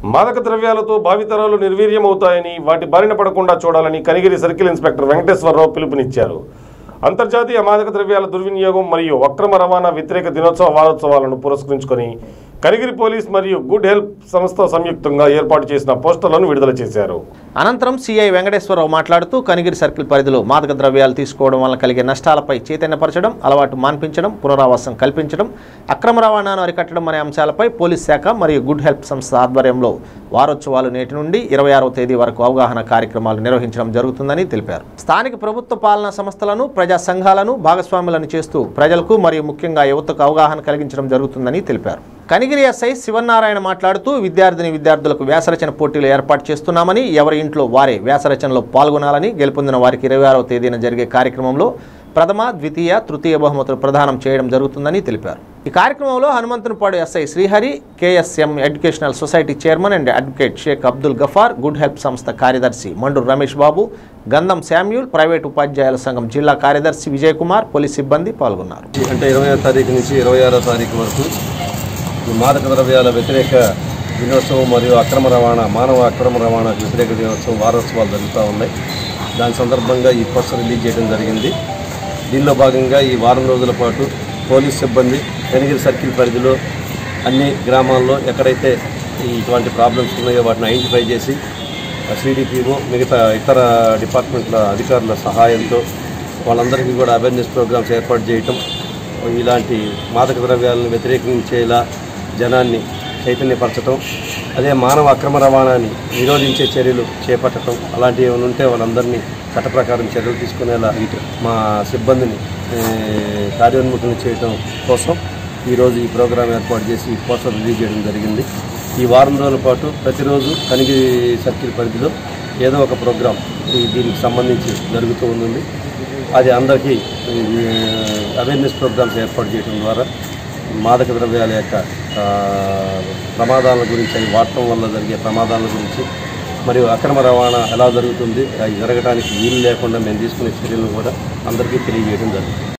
మాదక ద్రవ్యాలతో భావితరాలు నిర్వీర్యమవుతాయని వాటి బారిన పడకుండా చూడాలని కనిగిరి సర్కిల్ ఇన్స్పెక్టర్ వెంకటేశ్వరరావు పిలుపునిచ్చారు అంతర్జాతీయ మాదక ద్రవ్యాల దుర్వినియోగం మరియు అక్రమ రవాణా వ్యతిరేక దినోత్సవ వారోత్సవాలను పురస్కరించుకొని కనిగిరి పోలీస్ మరియు గుడ్ హెల్ప్ సంస్థ సంయుక్తంగా ఏర్పాటు చేసిన పోస్టర్లను విడుదల చేశారు అనంతరం సీఐ వెంకటేశ్వరరావు మాట్లాడుతూ కనిగిరి సర్కిల్ పరిధిలో మాదక ద్రవ్యాలు తీసుకోవడం వల్ల కలిగే నష్టాలపై చైతన్యపరచడం అలవాటు మాన్పించడం పునరావాసం కల్పించడం అక్రమ రవాణాను అరికట్టడం అనే అంశాలపై పోలీస్ శాఖ మరియు గుడ్ హెల్ప్ సంస్థ ఆధ్వర్యంలో వారోత్సవాలు నేటి నుండి ఇరవై ఆరవ తేదీ వరకు అవగాహన కార్యక్రమాలు నిర్వహించడం జరుగుతుందని తెలిపారు స్థానిక ప్రభుత్వ పాలనా సంస్థలను ప్రజా సంఘాలను భాగస్వాములను చేస్తూ ప్రజలకు మరియు ముఖ్యంగా యువతకు అవగాహన కలిగించడం జరుగుతుందని తెలిపారు కనిగిరి ఎస్ఐ శివనారాయణ మాట్లాడుతూ విద్యార్థిని విద్యార్థులకు వ్యాసరచన పోటీలు ఏర్పాటు చేస్తున్నామని ఎవరి ఇంట్లో వారే వ్యాసరచనలో పాల్గొనాలని గెలుపొందిన వారికి ఇరవై ఆరవ తేదీన జరిగే కార్యక్రమంలో ప్రథమ ద్వితీయ తృతీయ బహుమతులు ప్రదానం చేయడం జరుగుతుందని తెలిపారు ఈ కార్యక్రమంలో Hanumanthunipadu SI Srihari KSM educational society chairman and advocate Sheikh Abdul Gafar good help సంస్థ కార్యదర్శి మండూరు రమేష్ బాబు గంధం శామ్యూల్ ప్రైవేట్ ఉపాధ్యాయుల సంఘం జిల్లా కార్యదర్శి విజయ్ కుమార్ పోలీస్ సిబ్బంది పాల్గొన్నారు అంటే ఇరవై తారీఖు నుంచి ఇరవై ఆరో తారీఖు వరకు ఈ మాదక ద్రవ్యాల వ్యతిరేక దినోత్సవం మరియు అక్రమ రవాణా మానవ అక్రమ రవాణాకు వ్యతిరేక దినోత్సవం వారోత్సవాలు జరుగుతూ ఉన్నాయి దాని సందర్భంగా ఈ పోస్టర్ రిలీజ్ చేయడం జరిగింది దీనిలో భాగంగా ఈ వారం రోజుల పాటు పోలీస్ సిబ్బంది కనిగిరి సర్కిల్ పరిధిలో అన్ని గ్రామాల్లో ఎక్కడైతే ఈ ఇటువంటి ప్రాబ్లమ్స్ ఉన్నాయో వాటిని ఐడెంటిఫై చేసి సిడిపిఓ మిగతా ఇతర డిపార్ట్మెంట్ల అధికారుల సహాయంతో వాళ్ళందరికీ కూడా అవేర్నెస్ ప్రోగ్రామ్స్ ఏర్పాటు చేయటం ఇలాంటి మాదక ద్రవ్యాలను వ్యతిరేకించేలా జనాన్ని చైతన్యపరచటం అదే మానవ అక్రమ రవాణాని నిరోధించే చర్యలు చేపట్టడం అలాంటివి ఏమైనా ఉంటే వాళ్ళందరినీ చట్ట ప్రకారం చర్యలు తీసుకునేలా మా సిబ్బందిని ఏ, కార్యోన్ముఖం చేయటం కోసం ఈరోజు ఈ ప్రోగ్రాం ఏర్పాటు చేసి ఈ పోస్టర్ రిలీజ్ చేయడం జరిగింది ఈ వారం రోజుల పాటు ప్రతిరోజు కనిగిరి సర్కిల్ పరిధిలో ఏదో ఒక ప్రోగ్రాం ఈ దీనికి సంబంధించి జరుగుతూ ఉంటుంది అది అందరికీ అవేర్నెస్ ప్రోగ్రామ్స్ ఏర్పాటు చేయడం ద్వారా మాదక ద్రవ్యాల యొక్క ఆ, ప్రమాదాల గురించి అవి వాడటం వల్ల జరిగే ప్రమాదాల గురించి మరియు అక్రమ రవాణా ఎలా జరుగుతుంది అవి జరగడానికి వీలు లేకుండా మేము తీసుకునే చర్యలను కూడా అందరికీ తెలియజేయడం జరుగుతుంది